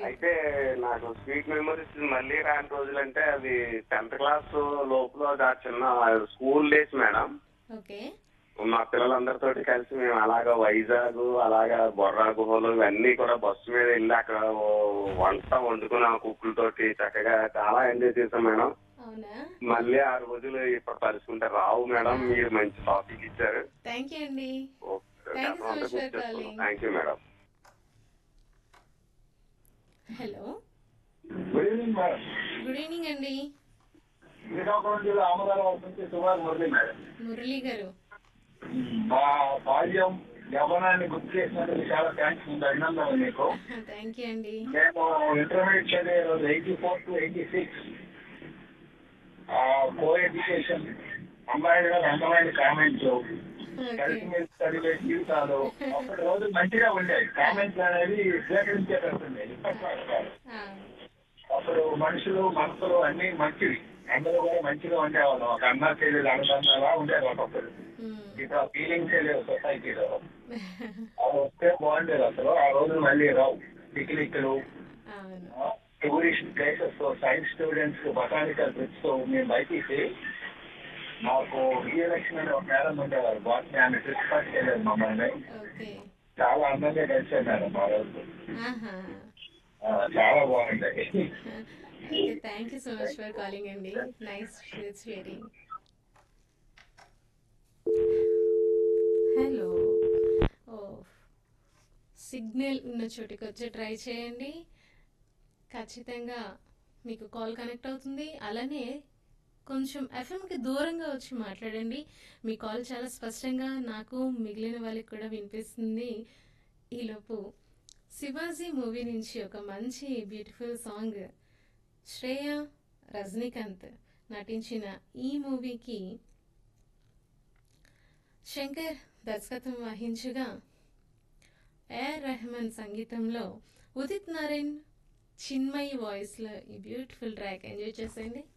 అయితే నాకు sweet memories మళ్ళీ రాని రోజులంటే అవి టెన్త్ క్లాస్ లోపల ఆ చిన్న స్కూల్ డేస్ మేడం ఓకే మా పిల్లలందరితో కలిసి మేము అలాగా వైజాగ్ అలాగా బొర్రా గుహలు ఇవన్నీ కూడా బస్సు మీద వెళ్ళి అక్కడ ఓ వంట వండుకున్నాం కుక్కులతోటి చక్కగా చాలా ఎంజాయ్ చేసాం మేడం అవునా మళ్ళీ ఆ రోజులు ఇప్పుడు తలుచుకుంటే రావు మేడం మీరు మంచి టాపిక్ ఇచ్చారు థ్యాంక్ యూ అండి okay Thank you so much for calling. Thank you madam hello good evening madam good evening అండి శ్రీకాకుళం జిల్లా అమరావతి నుంచి సుమారు మురళి మేడం మురళి గారు మా బాల్యం యవనాన్ని గుర్తు చేసినందుకు చాలా థ్యాంక్స్ ఉంది అభినందనలు మీకు థ్యాంక్ యూ అండి నేను ఇంటర్మీడియట్ చదివే రోజు eighty four to eighty six co education అమ్మాయిలు గారు అందమైన కామెంట్స్ కలిసి ఓకే మీద చదివే జీవితాలు అప్పటి రోజు మంచిగా ఉండేవి కామెంట్స్ అనేది స్వీకరించేటట్టుంది ఇప్పట్లో కాదు. అప్పుడు మనుషులు మనసులు అన్ని మంచివి అందరూ కూడా మంచిగా ఉండేవాళ్ళం ఒక అన్న చెల్లెలు అనుబంధాలా ఉండేది ఒకప్పుడు ఇప్పుడు ఆ ఫీలింగ్స్ లేవు సొసైటీలో అవి వస్తే బాగుండేది అసలు ఆ రోజు మళ్ళీ రావు పిక్నిక్లు అవును tourist places science students botanical trips మేము బయటికి మాకు విజయలక్ష్మి అని ఒక మేడం ఉండేవారు బాస్ ఆమె ట్రిప్స్ పట్టుకెళ్ళారు మమ్మల్ని ఓకే చాలా అందంగా కలిసారు మేడం ఆ రోజు ఆహా ఆ, చాలా బాగుంటాయి okay thank you so much for calling అండి నైస్ షేరింగ్ హలో ఓ సిగ్నల్ ఉన్న చోటికి వచ్చి ట్రై చేయండి ఖచ్చితంగా మీకు కాల్ కనెక్ట్ అవుతుంది అలానే కొంచెం ఎఫ్ఎంకి దూరంగా వచ్చి మాట్లాడండి మీ కాల్ చాలా స్పష్టంగా నాకు మిగిలిన వాళ్ళకి కూడా వినిపిస్తుంది ఈలోపు శివాజీ మూవీ నుంచి ఒక మంచి బ్యూటిఫుల్ సాంగ్ శ్రేయ రజనీకాంత్ నటించిన ఈ మూవీకి శంకర్ దర్శకత్వం వహించగా ఏఆర్ రెహమాన్ సంగీతంలో ఉదిత్ నారాయణ్ చిన్మయి వాయిస్లో ఈ బ్యూటిఫుల్ ట్రాక్ ఎంజాయ్ చేసేయండి